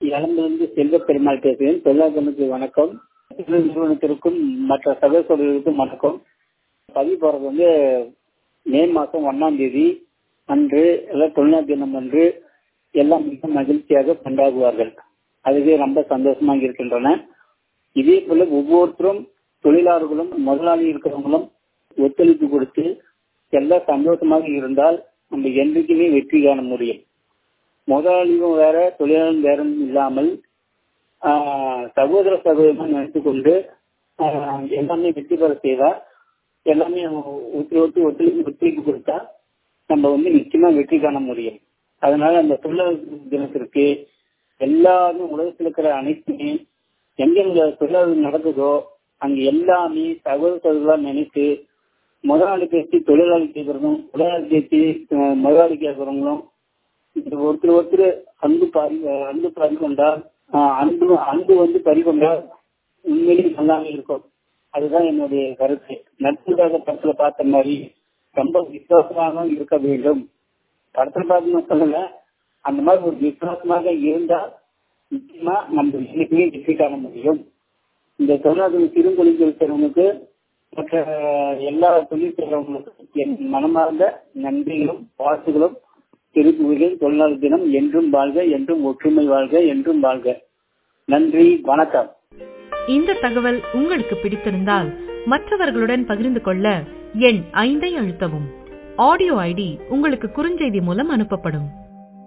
இளம்பிலிருந்து செல்வ பெருமாள் பேசுகிறேன் தொழிலாளர்களுக்கு வணக்கம் தொழில் நிறுவனத்திற்கும் மற்ற சகோதரர்களுக்கும் வணக்கம் பதிவு போறது வந்து மே மாசம் ஒன்னாம் தேதி அன்று எல்லாம் தொழிலாளர் தினம் அன்று எல்லாம் மிக மகிழ்ச்சியாக கொண்டாடுவார்கள் அதுவே ரொம்ப சந்தோஷமாக இருக்கின்றன இதே போல ஒவ்வொருத்தரும் தொழிலாளர்களும் முதலாளி இருக்கிறவங்களும் ஒத்துழைப்பு கொடுத்து எல்லாம் சந்தோஷமாக இருந்தால் நம்ம என்றைக்குமே வெற்றி காண முடியும் முதலாளியும் வேற தொழிலாளரும் வேற இல்லாமல் சகோதர சகோதரமாக நினைத்து கொண்டு எல்லாமே வெற்றி பெற செய்தா எல்லாமே ஒத்துழைப்பு ஒத்துழைப்பு ஒத்துழைப்பு கொடுத்தா நம்ம வந்து நிச்சயமா வெற்றி காண முடியும் அதனால அந்த தொழிலாளர் தினத்திற்கு எல்லாரும் உலகத்தில் இருக்கிற அனைத்துமே எங்கெங்க தொழிலாளர் நடக்குதோ அங்க எல்லாமே சகோதர சகோதரா நினைத்து முதலாளி பேசி தொழிலாளி கேட்கறதும் தொழிலாளி பேசி முதலாளி கேட்கறவங்களும் ஒருத்தர் ஒருத்தர் அன்பு பாரி அன்பு பறிகொண்டால் அன்பு அன்பு வந்து பறிகொண்டால் உண்மையிலேயே நல்லாவே இருக்கும் அதுதான் என்னுடைய கருத்து நட்புக்காக படத்துல பார்த்த மாதிரி ரொம்ப விசுவாசமாக இருக்க வேண்டும் படத்துல பார்த்து சொல்லல அந்த மாதிரி ஒரு விசுவாசமாக இருந்தால் நிச்சயமா நம்ம இன்னைக்குமே வெற்றி காண முடியும் இந்த தொழிலாளர்கள் சிறு தொழில் செய்றவங்களுக்கு மற்ற எல்லா தொழில் செய்றவங்களுக்கும் என் மனமார்ந்த நன்றிகளும் வாழ்த்துகளும் திருப்புகிறேன் தொழிலாளர் தினம் என்றும் வாழ்க என்றும் ஒற்றுமை வாழ்க என்றும் வாழ்க நன்றி வணக்கம் இந்த தகவல் உங்களுக்கு பிடித்திருந்தால் மற்றவர்களுடன் பகிர்ந்து கொள்ள எண் ஐந்தை அழுத்தவும் ஆடியோ ஐடி உங்களுக்கு குறுஞ்செய்தி மூலம் அனுப்பப்படும்